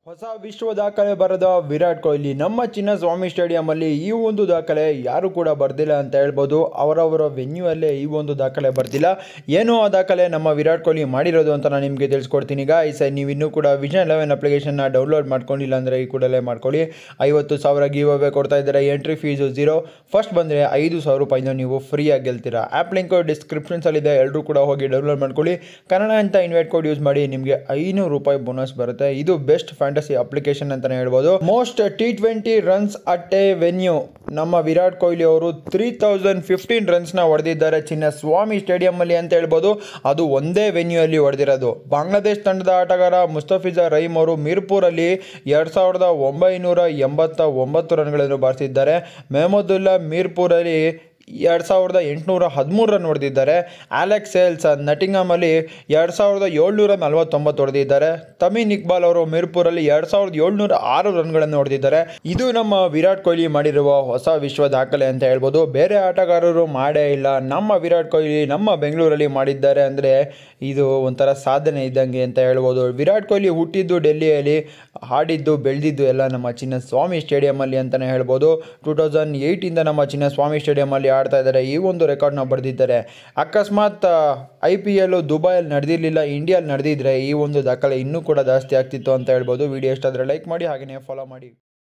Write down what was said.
ಹೊಸ ವಿಶ್ವ ದಾಖಲೆ ಬರೆದ ವಿರಾಟ್ ಕೊಹ್ಲಿ ನಮ್ಮ ಚಿನ್ನಸ್ವಾಮಿ ಸ್ಟೇಡಿಯಂಲ್ಲಿ ಈ ಒಂದು ದಾಖಲೆ ಯಾರು ಕೂಡ ಬರ್ದಿಲ್ಲ ಅಂತ ಹೇಳ್ಬೋದು ಅವರವರ ವೆನ್ಯೂ ಅಲ್ಲೇ ಈ ಒಂದು ದಾಖಲೆ ಬರ್ದಿಲ್ಲ ಏನು ಆ ದಾಖಲೆ ನಮ್ಮ ವಿರಾಟ್ ಕೊಹ್ಲಿ ಮಾಡಿರೋದು ಅಂತ ನಾನು ನಿಮಗೆ ತಿಳಿಸ್ಕೊಡ್ತೀನಿ ಗಾಯ್ಸ್ ನೀವು ಇನ್ನೂ ಕೂಡ ವಿಷನ್ ಲೆವೆನ್ ಅಪ್ಲಿಕೇಶನ್ನ ಡೌನ್ಲೋಡ್ ಮಾಡ್ಕೊಂಡಿಲ್ಲ ಅಂದರೆ ಈ ಕೂಡಲೇ ಮಾಡ್ಕೊಳ್ಳಿ ಐವತ್ತು ಸಾವಿರ ಗಿವ್ ಅವೇ ಕೊಡ್ತಾ ಇದ್ದಾರೆ ಎಂಟ್ರಿ ಫೀಸು ಝೀರೋ ಫಸ್ಟ್ ಬಂದರೆ ಐದು ಸಾವಿರ ರೂಪಾಯಿನ ನೀವು ಫ್ರೀಯಾಗಿ ಗೆಲ್ತೀರಾ ಆ್ಯಪ್ ಲಿಂಕ್ ಡಿಸ್ಕ್ರಿಪ್ಷನ್ಸಲ್ಲಿದೆ ಎಲ್ಲರೂ ಕೂಡ ಹೋಗಿ ಡೌನ್ಲೋಡ್ ಮಾಡ್ಕೊಳ್ಳಿ ಕನ್ನಡ ಅಂತ ಇನ್ವೈಟ್ ಕೋಡ್ ಯೂಸ್ ಮಾಡಿ ನಿಮಗೆ ಐನೂರು ರೂಪಾಯಿ ಬೋನಸ್ ಬರುತ್ತೆ ಇದು ಬೆಸ್ಟ್ ಫ್ಯಾಂಟಸಿ ಅಪ್ಲಿಕೇಶನ್ ಅಂತಲೇ ಹೇಳ್ಬೋದು most T twenty runs at a venue ನಮ್ಮ ವಿರಾಟ್ ಕೊಹ್ಲಿ ಅವರು ತ್ರೀ ತೌಸಂಡ್ ಫಿಫ್ಟೀನ್ ರನ್ಸ್ನ ಹೊಡೆದಿದ್ದಾರೆ ಚಿನ್ನ ಸ್ವಾಮಿ ಸ್ಟೇಡಿಯಂಲ್ಲಿ ಅಂತ ಹೇಳ್ಬೋದು ಅದು ಒಂದೇ ವೆನ್ಯೂ ಅಲ್ಲಿ ಹೊಡೆದಿರೋದು ಬಾಂಗ್ಲಾದೇಶ್ ತಂಡದ ಆಟಗಾರ ಮುಸ್ತಫಿಜಾ ರಹೀಮ್ ಅವರು ಮೀರ್ಪುರಲ್ಲಿ ಎರಡು ಸಾವಿರದ ಒಂಬೈನೂರ ಎಂಬತ್ತ ಒಂಬತ್ತು ರನ್ಗಳನ್ನು ಬಾರಿಸಿದ್ದಾರೆ ಮೆಹಮದುಲ್ಲಾ ಮೀರ್ಪುರಲ್ಲಿ ಎರಡು ಸಾವಿರದ ಎಂಟುನೂರ ಹದಿಮೂರು ರನ್ ಹೊಡೆದಿದ್ದಾರೆ ಆಲೆಕ್ಸ್ ಸೇಲ್ಸ್ ನಟಿಂಗಮಲ್ಲಿ ಎರಡು ಸಾವಿರದ ಏಳ್ನೂರ ನಲವತ್ತೊಂಬತ್ತು ಹೊಡೆದಿದ್ದಾರೆ ತಮೀನ್ ಇಕ್ಬಾಲ್ ಅವರು ಮಿರ್ಪುರಲ್ಲಿ ಎರಡು ಸಾವಿರದ ಏಳ್ನೂರ ಆರು ರನ್ಗಳನ್ನು ಹೊಡೆದಿದ್ದಾರೆ ಇದು ನಮ್ಮ ವಿರಾಟ್ ಕೊಹ್ಲಿ ಮಾಡಿರುವ ಹೊಸ ವಿಶ್ವ ದಾಖಲೆ ಅಂತ ಹೇಳ್ಬೋದು ಬೇರೆ ಆಟಗಾರರು ಮಾಡೇ ಇಲ್ಲ ನಮ್ಮ ವಿರಾಟ್ ಕೊಹ್ಲಿ ನಮ್ಮ ಬೆಂಗಳೂರಲ್ಲಿ ಮಾಡಿದ್ದಾರೆ ಅಂದರೆ ಇದು ಒಂಥರ ಸಾಧನೆ ಇದ್ದಂಗೆ ಅಂತ ಹೇಳ್ಬೋದು ವಿರಾಟ್ ಕೊಹ್ಲಿ ಹುಟ್ಟಿದ್ದು ಡೆಲ್ಲಿಯಲ್ಲಿ ಆಡಿದ್ದು ಬೆಳೆದಿದ್ದು ಎಲ್ಲ ನಮ್ಮ ಚಿನ್ನಸ್ವಾಮಿ ಸ್ಟೇಡಿಯಮಲ್ಲಿ ಅಂತಲೇ ಹೇಳ್ಬೋದು ಟೂ ತೌಸಂಡ್ ಏಯ್ಟಿಂದ ನಮ್ಮ ಚಿನ್ನಸ್ವಾಮಿ ಸ್ಟೇಡಿಯಮಲ್ಲಿ ಆಡ್ತಾ ಇದ್ದಾರೆ ಈ ಒಂದು ರೆಕಾರ್ಡ್ನ ಬರೆದಿದ್ದಾರೆ ಅಕಸ್ಮಾತ್ ಐ ಪಿ ಎಲ್ ದುಬೈಯಲ್ಲಿ ನಡೆದಿರಲಿಲ್ಲ ಇಂಡಿಯಲ್ಲಿ ನಡೆದಿದ್ರೆ ಈ ಒಂದು ದಾಖಲೆ ಇನ್ನೂ ಕೂಡ ಜಾಸ್ತಿ ಆಗ್ತಿತ್ತು ಅಂತ ಹೇಳ್ಬೋದು ವಿಡಿಯೋ ಇಷ್ಟ ಆದರೆ ಲೈಕ್ ಮಾಡಿ ಹಾಗೆಯೇ ಫಾಲೋ ಮಾಡಿ